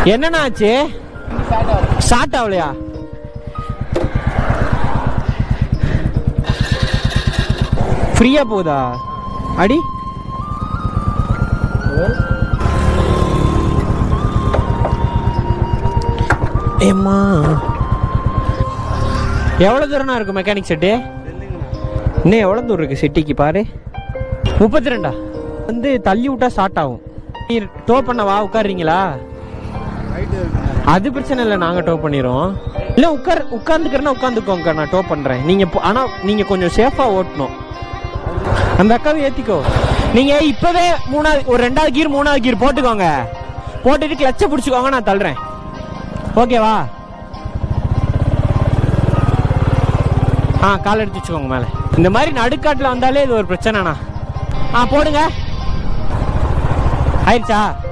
என்னண்ணா ஆச்சு ஸ்டார்ட் ஆகலையா ஃப்ரீயா போகுதா அடி ஏம்மா எவ்வளோ தூரம்னா இருக்கும் மெக்கானிக் செட்டு இன்னும் எவ்வளோ தூரம் இருக்கு சிட்டிக்கு பாரு முப்பத்தி ரெண்டா வந்து தள்ளி விட்டா ஸ்டார்ட் ஆகும் நீ டோ பண்ண வா உட்காருறீங்களா அது பிரச்சனை இல்லை நாங்க டோ பண்ணிடுவோம் இல்ல உட்கார் உட்கார்ந்துக்கிறேன்னா உட்காந்துக்கோங்க நான் டோ பண்றேன் நீங்க போ- ஆனா நீங்க கொஞ்சம் சேஃபா ஓட்டணும் அந்த அக்காவை ஏத்திக்கோ நீங்க இப்பவே மூணாவது ஒரு ரெண்டாவது கீர் மூணாவது கீர் போட்டுக்கோங்க போட்டுட்டு கிளச்சை பிடிச்சிக்கோங்க நான் தள்ளுறேன் ஓகேவா ஆ கால் எடுத்து வச்சுக்கோங்க மேலே இந்த மாதிரி நடுக்காட்டில் வந்தாலே இது ஒரு பிரச்சனைண்ணா ஆ போடுங்க ஆயிடுச்சா